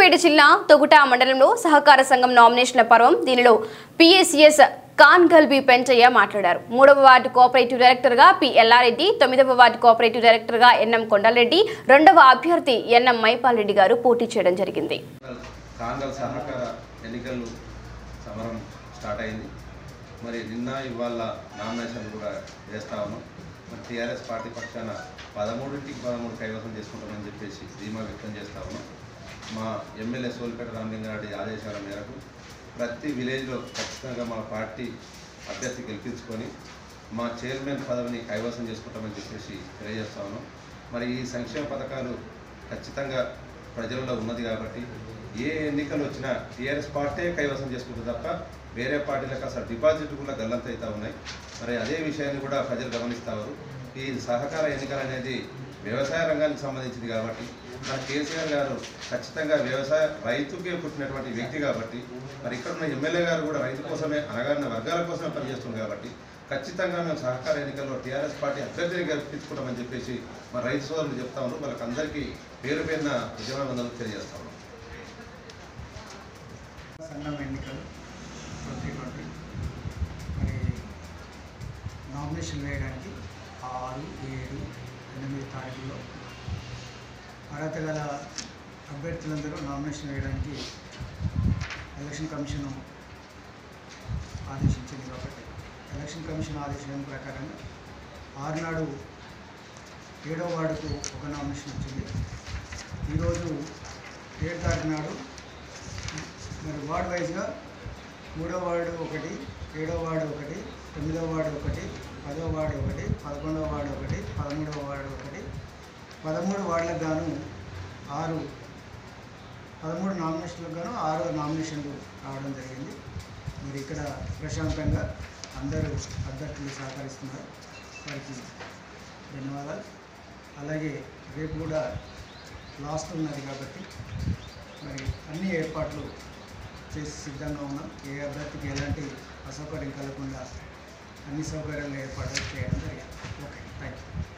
సిద్దిపేట జిల్లా తొగుట మండలంలో సహకార సంఘం నామినేషన్ల పర్వం దీనిలో పిఎస్సిఎస్ కాన్గల్బి పెంచయ్య మాట్లాడారు మూడవ వార్డు కోఆపరేటివ్ డైరెక్టర్గా పి ఎల్లారెడ్డి తొమ్మిదవ వార్డు కోఆపరేటివ్ డైరెక్టర్గా ఎన్ఎం కొండలరెడ్డి రెండవ అభ్యర్థి ఎన్ఎం మైపాల్ రెడ్డి గారు పోటీ చేయడం జరిగింది కాంగ్రెస్ సహకార ఎన్నికలు సమరం స్టార్ట్ అయింది మరి నిన్న ఇవాళ నామినేషన్ కూడా వేస్తా ఉన్నాం మరి టీఆర్ఎస్ పార్టీ పక్షాన పదమూడింటికి పదమూడు కైవసం చేసుకుంటామని చెప్పేసి ధీమా వ్యక్తం చేస్తా ఉన్నాం మా ఎమ్మెల్యే సోలిపేట రామలింగారెడ్డి ఆదేశాల మేరకు ప్రతి విలేజ్లో ఖచ్చితంగా మా పార్టీ అభ్యర్థి గెలిపించుకొని మా చైర్మన్ పదవిని కైవసం చేసుకుంటామని చెప్పేసి తెలియజేస్తా ఉన్నాం మరి ఈ సంక్షేమ పథకాలు ఖచ్చితంగా ప్రజల్లో ఉన్నది కాబట్టి ఏ ఎన్నికలు వచ్చినా టీఆర్ఎస్ పార్టీ కైవసం చేసుకుంటుంది తప్ప వేరే పార్టీలకు అసలు డిపాజిట్ కూడా గల్లంత అవుతా ఉన్నాయి మరి అదే విషయాన్ని కూడా ప్రజలు గమనిస్తారు ఈ సహకార ఎన్నికలు అనేది వ్యవసాయ రంగానికి సంబంధించింది కాబట్టి మన కేసీఆర్ గారు ఖచ్చితంగా వ్యవసాయ రైతుకే పుట్టినటువంటి వ్యక్తి కాబట్టి మరి ఇక్కడ ఉన్న ఎమ్మెల్యే గారు కూడా రైతు కోసమే అనగారిన వర్గాల కోసమే పనిచేస్తుంది కాబట్టి ఖచ్చితంగా మేము సహకార ఎన్నికల్లో టీఆర్ఎస్ పార్టీ అభ్యర్థిని గెలిపించుకుంటామని చెప్పేసి మా రైతు సోదరులు చెప్తా ఉన్నాం వాళ్ళకందరికీ పేరు పేరున విజయవందనలు తెలియజేస్తా ఉన్నాం సంఘం ఎన్నికలు ట్వంటీ ట్వంటీ మరి నామినేషన్ వేయడానికి ఆరు ఏడు ఎనిమిది తారీఖులో అర్హత గల అభ్యర్థులందరూ నామినేషన్ వేయడానికి ఎలక్షన్ కమిషన్ ఆదేశించింది కాబట్టి ఎలక్షన్ కమిషన్ ఆదేశం ప్రకారంగా ఆరునాడు ఏడో వార్డుకు ఒక నామినేషన్ వచ్చింది ఈరోజు ఏడు తారీఖు నాడు మరి వార్డ్ వైజ్గా మూడో వార్డు ఒకటి ఏడో వార్డు ఒకటి తొమ్మిదో వార్డు ఒకటి పదో వార్డు ఒకటి పదకొండవ వార్డు ఒకటి పదమూడవ వార్డు ఒకటి పదమూడు వార్డులకు గాను ఆరు పదమూడు నామినేషన్లకు గాను ఆరు నామినేషన్లు రావడం జరిగింది మరి ఇక్కడ ప్రశాంతంగా అందరూ అభ్యర్థులు సహకరిస్తున్నారు వారికి ధన్యవాదాలు అలాగే రేపు కూడా లాస్ట్ ఉన్నది కాబట్టి మరి అన్ని ఏర్పాట్లు చేసి సిద్ధంగా ఉన్నాం ఏ అభ్యర్థికి ఎలాంటి అసౌకర్యం కలగకుండా అన్ని సౌకర్యాలు ఏర్పాటు చేయడం జరిగింది ఓకే థ్యాంక్ యూ